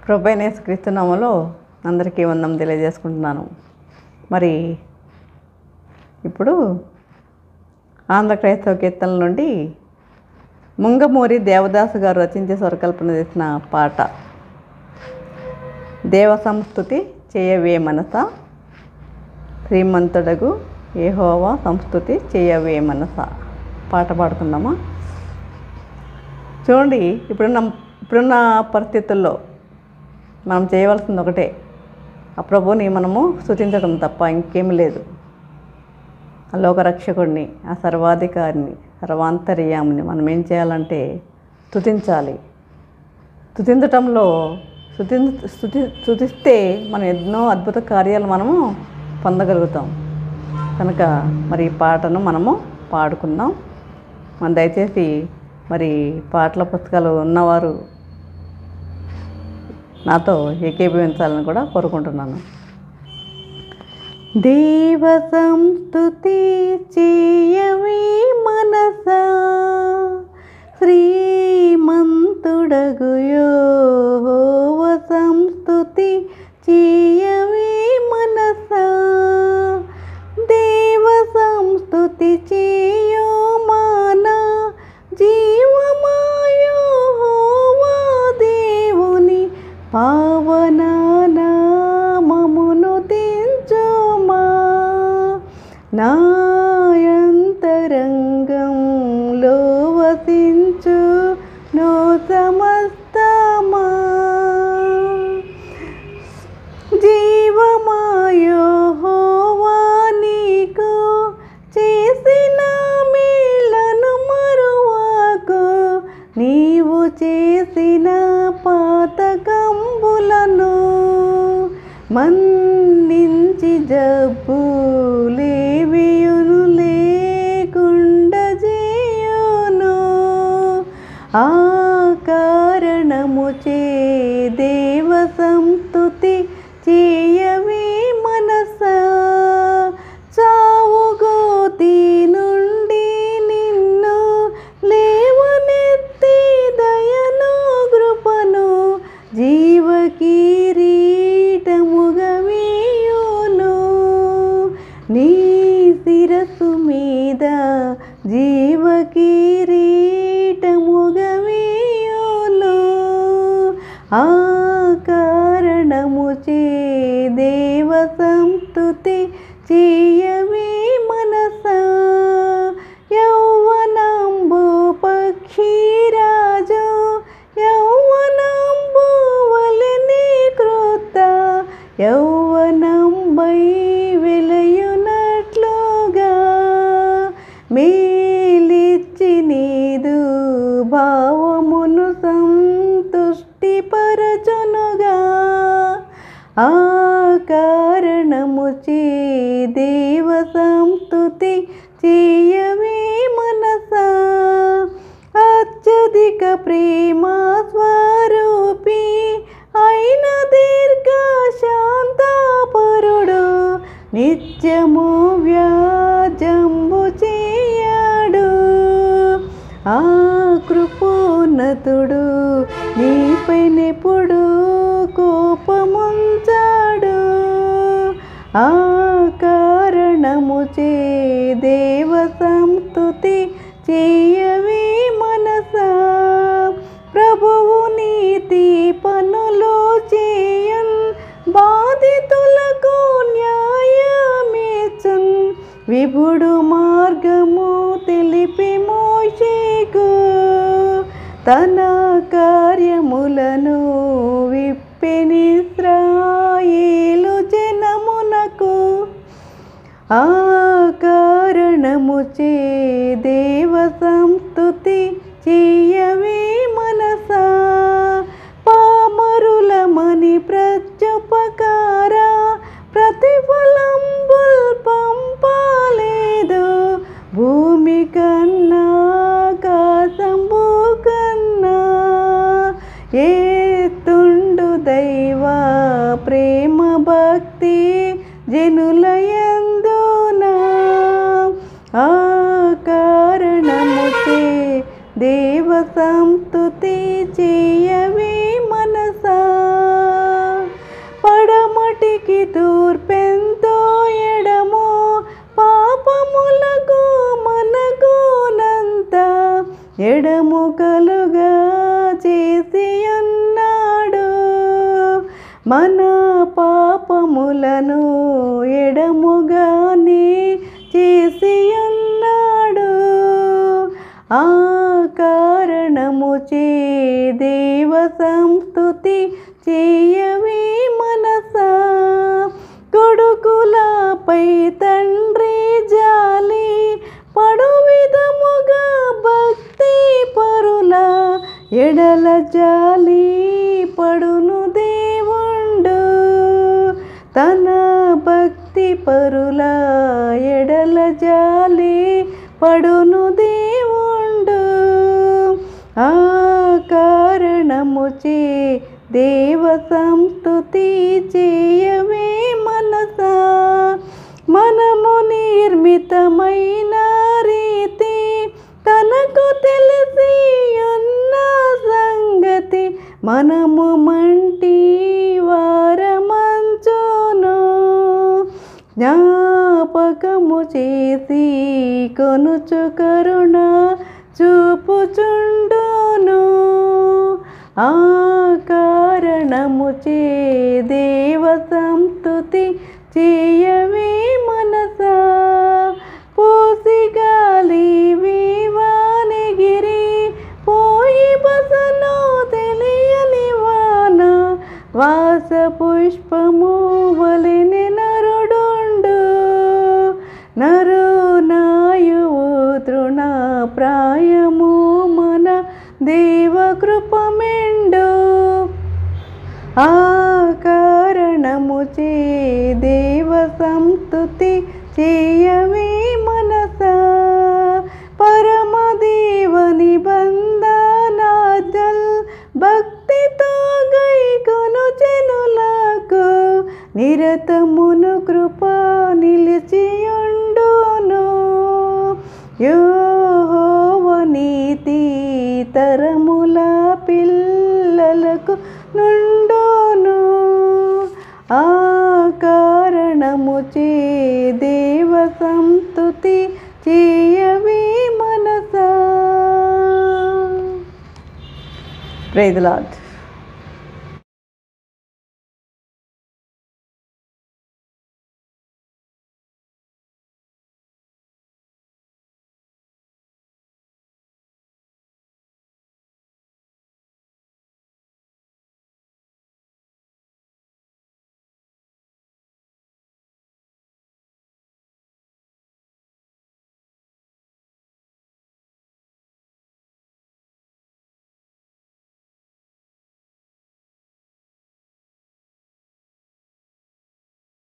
ప్రభైనేస్ క్రీస్తునామలో అందరికీ వందం తెలియజేసుకుంటున్నాను మరి ఇప్పుడు ఆంధ్ర క్రైస్తవ కీర్తనల నుండి ముంగమూరి దేవదాసు గారు రచించి స్వరకల్పన చేసిన పాట దేవ సంస్థుతి చేయవే మనస శ్రీమంతుడగు ఏహోవా సంస్థుతి చేయవే మనస పాట పాడుకుందామా చూడండి ఇప్పుడున్న ఇప్పుడున్న పరిస్థితుల్లో మనం చేయవలసింది ఒకటే ఆ ప్రభుని మనము స్థుతించడం తప్ప ఇంకేమీ లేదు ఆ లోకరక్షకుడిని ఆ సర్వాధికారిని సర్వాంతర్యామిని మనం ఏం చేయాలంటే స్థుతించాలి స్థుతించటంలో స్థుతి స్థుతి స్థుతిస్తే మనం ఎన్నో అద్భుత కార్యాలు మనము పొందగలుగుతాం కనుక మరి ఈ పాటను మనము పాడుకుందాం మన దయచేసి మరి పాటల పుస్తకాలు ఉన్నవారు నాతో ఏకీభవించాలని కూడా కోరుకుంటున్నాను దేవ సంస్థుతి చేయవే మనసా శ్రీమంతుడగు యోహోవ సంస్థుతి చేయవే మనసా దేవ సంస్థుతి చేయో మాన జీవమాయోహోవా దేవుని పావనామమును తెంచుమా నాయంతరంగంలో వసించు నో సమస్తమా జీవమాయోహోవా నీకు చేసిన మేళ్లను మరువాకు నీవు చేసిన పాతకంబులను మన్నించి జబ్బులేవియును లేకుండా చేయును ఆ కారణము చే దేవ సంస్తుతి చేయవే మనస చావుగోతి నుండి నిన్ను లేవనెత్తి దయను కృపను జీవ కిరీటముగా వేయును నీ శిరసు మీద జీవ కిరీటముగా వేయును ఆ కారణము చే దేవ సంస్తుతి చేయవే మనస యౌవనంబు పక్షిరాజు యౌవనంబు వలెని కృత యౌవనంబై వెలయునట్లుగా మేలిచ్చి నీదు భావమును సంతుష్టిపరచునుగా ఆ కారణము చే దేవ సంస్తుతి చేయవే మనస అత్యధిక ప్రేమ స్వరూపి అయిన దీర్ఘ శాంతాపరుడు నిత్యము వ్యాజంబు చేయడు ఆ కృపోన్నతుడు నీపైనెప్పుడు కోపముంచాడు ఆ కారణము చే దేవ సంస్తుతి చేయవే మనస ప్రభువు నీతి పనులు చేయన్ బాధితులకు న్యాయమేచన్ విభుడు మార్గము తెలిపి మోషేకు తన కార్యములను విప్పెనిస్రాయేలు జనమునకు ఆ కారణము చే దేవ సంస్తుతి చేయవే మనస పామరులమని ప్రత్యుపకార ప్రతిఫలంబుల్ పంపాలేదు భూమి కన్నా కాసంబు కన్నా ఏ తుండు దైవ ప్రేమ భక్తి జనులయందునా ఆ కారణము చే దేవ సంస్తుతి చేయవే మనసా మన పాపములను ఎడముగానే చేసి ఉన్నాడు ఆ కారణము చే దేవ సంస్తుతి చేయవే మనసా కొడుకులపై తండ్రి జాలి పడు విధముగా భక్తి పరుల ఎడల జాలి పడును దేవుండు తన భక్తి పరుల ఎడల జాలి పడును దేవుండు ఆ కారణము చే దేవ సంస్తుతి చేయవే మనసా మనము నిర్మితమైన రీతి తనకు తెలిసి ఉన్న సంగతి మనము మంటి వారమంచును జ్ఞాపకము చేసి కొనుచు కరుణ చూపుచుండును ఆ కారణము చే దేవ సంస్తుతి చేయవే మనసా పోసి గాలి వీవానగిరి పోయి బసను తెలియని వాన వాస పుష్పము వలిని నరుడుండు నరు నాయువు తృణ ప్రాయము మన దేవ కృపమెండు ఆ కారణము చే దేవ సంస్తుతి చేయవే మనసా పరమదేవని బంధనాజల్ భక్తితో గైకొను జనులకు నిరతమును కృప నిలిచియుండును యోహోవ నీతి తరముల పిల్లలకు నుండును ఆ కారణము చే దేవ సంస్తుతి చేయవే మనసా ప్రైజ్ లాడ్